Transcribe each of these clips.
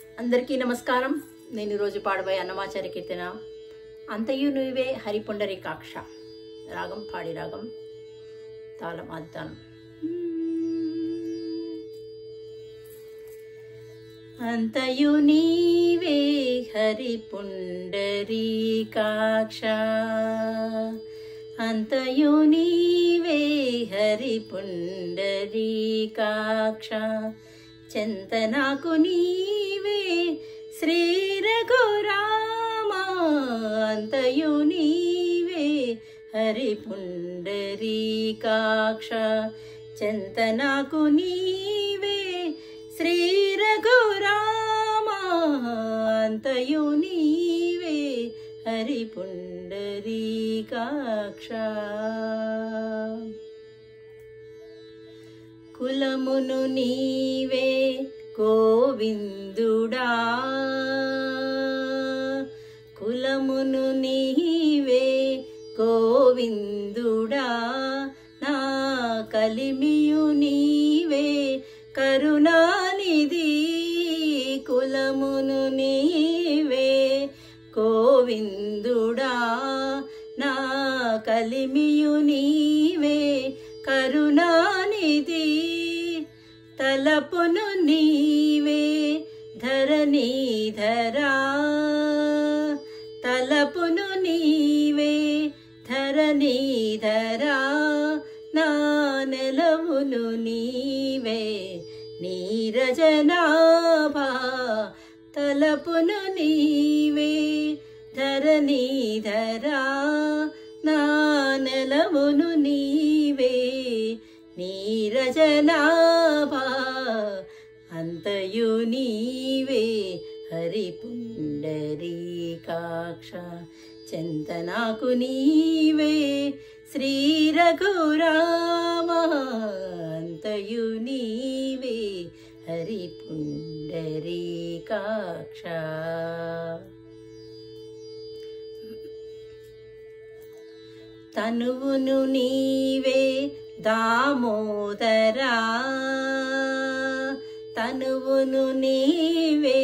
అందరికీ నమస్కారం నేను ఈరోజు పాడబోయే అన్నమాచార్య కీర్తన అంతయు నువ్వే హరిపుండరీకాక్ష రాగం పాడి రాగం తాళం ఆది తాళం అంతయు నీవే హరిపుండరీకాక్ష అంతయు నీవే హరిపుండరీకాక్ష చింతనాకు నీవే శ్రీ రఘురామ అంతయు నీవే హరిపుండరీకాక్ష చింతనాకు నీవే శ్రీ రఘురామ అంతయు నీవే హరిపుండరీకాక్ష కులమును నీవే గోవిందుడా కులమును నీవే గోవిందుడా నా కలిమియు నీవే కరుణానిధి కులమును నీవే గోవిందుడా నా కలిమియు నీవే కరుణానిధి తలపును నీవే ధరణీధరా తలపును నీవే ధరణీధరా నా నెలవును నీవే నీరజనాభా తలపును నీవే ధరణీధరా నా నెలవును నీవే నీరజనాభా అంతయు నీవే హరిపుండరీకాక్ష చింతనాకు నీవే శ్రీ రఘురామ అంతయు నీవే హరిపుండరీకాక్ష తనువును నీవే దామోదరా తనువును నీవే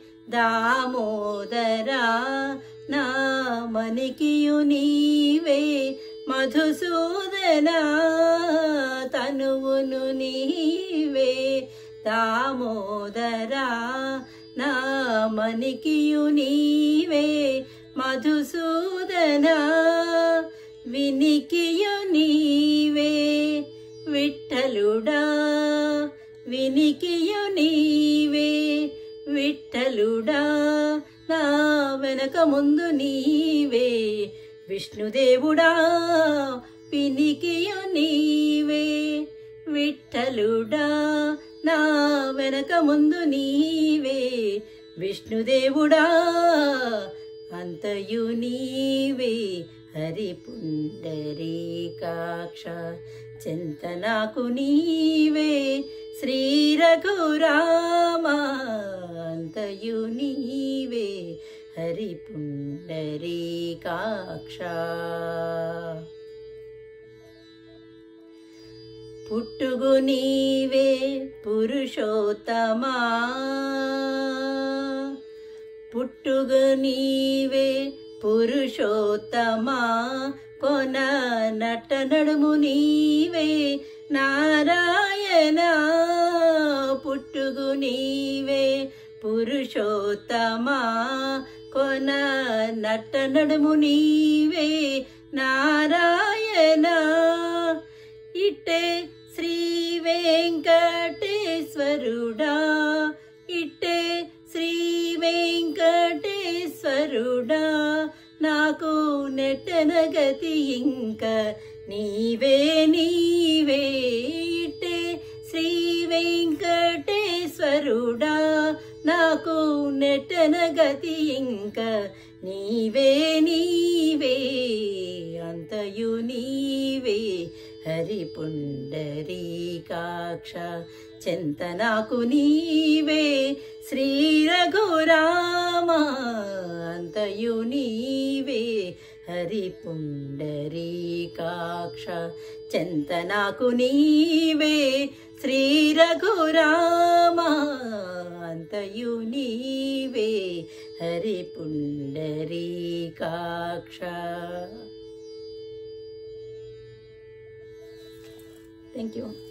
దామోదరా నా మనికియు నీవే మధుసూదనా తనువును నీవే దామోదరా నా మనికియు నీవే మధుసూదనా వినికియు నీవే విఠలుడా వినికియు నీవే విఠలుడా నా వెనక ముందు నీవే విష్ణుదేవుడా వినికియు నీవే విఠలుడా నా వెనక ముందు నీవే విష్ణుదేవుడా అంతయు నీవే హరిపుండరీకాక్ష చింతనాకు నీవే శ్రీ రఘురామ అంతయు నీవే హరిపుండరీకాక్ష పుట్టుగు నీవే పురుషోత్తమా పుట్టుగు నీవే పురుషోత్తమా కొన నట నడుము నీవే నారాయణ పుట్టుగు నీవే పురుషోత్తమా కొన నట నడుము నీవే నారాయణ ఇట్టే శ్రీ వెంకటేశ్వరుడా ఇట్టే శ్రీ వెంకటేశ్వరుడా నాకు నెట్టన గతి ఇంక నీవే నీవే ఇట్టే శ్రీ వెంకటేశ్వరుడా నాకు నెట్టన గతి ఇంక నీవే నీవే అంతయు నీవే హరిపుండరీకాక్ష చింతనాకు నీవే శ్రీ రఘురామ అంతయు నీవే హరిపుండరీకాక్ష చింతనాకు నీవే శ్రీ రఘురామ అంత అంతయు నీవే హరి పుండరీకాక్ష థ్యాంక్ యూ